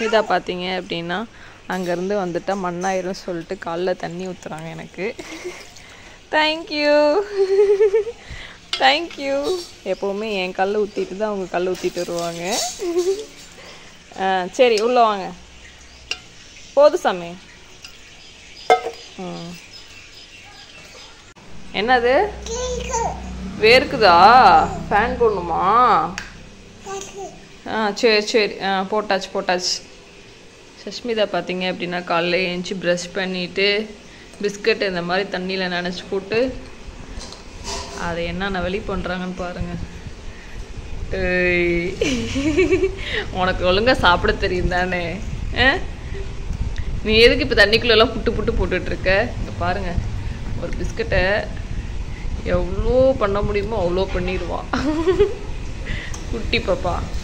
சஷ்மிதா பார்த்தீங்க அப்படின்னா அங்கேருந்து வந்துட்டா மண்ணாயிரும் சொல்லிட்டு காலைல தண்ணி ஊற்றுறாங்க எனக்கு தேங்க்யூ தேங்க்யூ எப்போவுமே என் கல் ஊற்றிட்டு தான் அவங்க கல் ஊற்றிட்டு வருவாங்க ஆ சரி உள்ளே வாங்க போதும் சாமி ம் என்னது வேர்க்குதா ஃபேன் போடணுமா ஆ சரி சரி ஆ போட்டாச்சு போட்டாச்சு சஷ்மிதா பார்த்தீங்க அப்படின்னா காலைல ஏஞ்சி ப்ரஷ் பண்ணிட்டு பிஸ்கட் இந்த மாதிரி தண்ணியில் நனைச்சி போட்டு அதை என்னென்ன வெளி பண்ணுறாங்கன்னு பாருங்க ஏய். உனக்கு ஒழுங்கா சாப்பிட தெரியும் தானே ஆ? நீ எதுக்கு இப்போ தண்ணிக்குள்ளெல்லாம் புட்டு புட்டு போட்டுட்டு இருக்க இங்க பாருங்க ஒரு பிஸ்கட்டை எவ்வளோ பண்ண முடியுமோ அவ்வளோ பண்ணிடுவா குட்டி பாப்பா